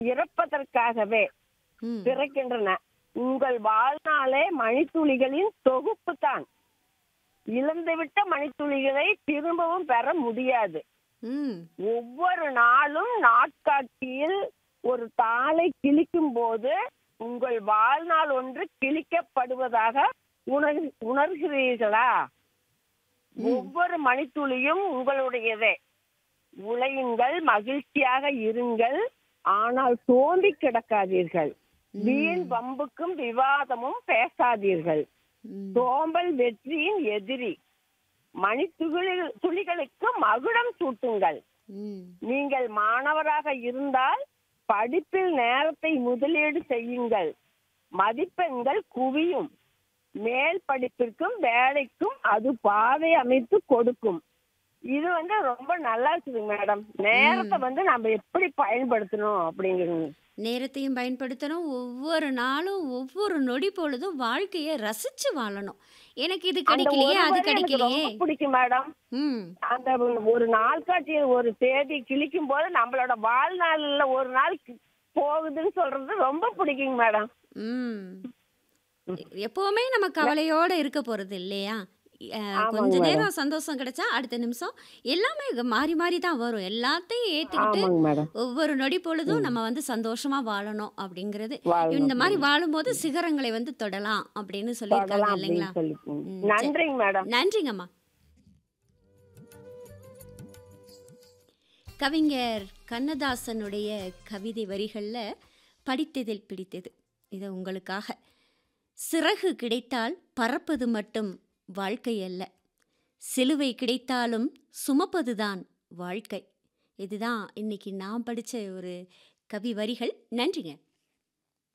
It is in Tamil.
இறப்பதற்காகவே ம் பிறக்கின்றன உங்கள் வாழ்நாளே மணித்துளிகளின் தொகுப்பு தான் இழந்துவிட்ட மணித்துளிகளை திரும்பவும் பெற முடியாது ம் ஒவ்வொரு நாளும் நாட்காட்டியில் ஒரு தாளை கிழிக்கும் போது உங்கள் வாழ்நாள் ஒன்று கிழிக்கப்படுவதாக உணர் உணர்கிறீர்களா ஒவ்வொரு மணித்துளியும் உங்களுடையதே உழையுங்கள் மகிழ்ச்சியாக இருங்கள் ஆனால் சோம்பி கிடக்காதீர்கள் வீண் வம்புக்கும் விவாதமும் பேசாதீர்கள் ம் சோம்பல் வெற்றியின் எதிரி மணித்துளி துளிகளுக்கு மகுடம் சூட்டுங்கள் ம் நீங்கள் மாணவராக இருந்தால் படிப்பில் நேரத்தை முதலீடு செய்யுங்கள் மதிப்பெண்கள் குவியும் மேல் படிப்பிற்கும் வேலைக்கும் அது பாதை அமைத்து கொடுக்கும் இது வந்து ரொம்ப நல்லா இருக்குது மேடம் நேரத்தை வந்து நம்ம எப்படி பயன்படுத்தணும் அப்படிங்கிறது நேரத்தையும் பயன்படுத்தணும் ஒவ்வொரு நாளும் ஒவ்வொரு நொடி பொழுதும் வாழ்க்கையை ரசிச்சு வாழணும் எனக்கு இது அந்த ஒரு கிடைக்கலையே அது வரி எனக்கு கிடைக்கலையே ரொம்ப பிடிக்கும் மேடம் ம் அந்த ஒரு நாள்காட்டியில் ஒரு தேதி கிழிக்கும் போது நம்மளோட வாழ்நாள்ல ஒரு நாள் கி- போகுதுன்னு சொல்றது ரொம்ப பிடிக்குங்க மேடம் ம் எப்பவுமே நம்ம கவலையோட இருக்க போறது இல்லையா அஹ், ஆமாங்க கொஞ்ச மேடம். நேரம் சந்தோஷம் கிடைச்சா அடுத்த நிமிஷம் எல்லாமே இங்க மாறி மாறி தான் வரும் எல்லாத்தையும் ஏத்துக்கிட்டு ஆமாங்க மேடம் ஒவ்வொரு நொடி பொழுதும் நம்ம வந்து சந்தோஷமா வாழணும் அப்படிங்கிறது வாழணும். இந்த மாதிரி வாழும்போது சிகரங்களை வந்து தொடலாம் அப்படின்னு சொல்லியிருக்காங்க தொடலாம் இல்லைங்களா அப்படின்னு சொல்லி ம், நன்றிங்க மேடம் நன்றிங்கம்மா கவிஞர் கண்ணதாசனுடைய கவிதை வரிகளில் படித்ததில் பிடித்தது இது உங்களுக்காக சிறகு கிடைத்தால் பறப்பது மட்டும் வாழ்க்கை அல்ல சிலுவை கிடைத்தாலும் சுமப்பதுதான் வாழ்க்கை இதுதான் இன்னைக்கு நான் படித்த ஒரு கவி வரிகள் நன்றிங்க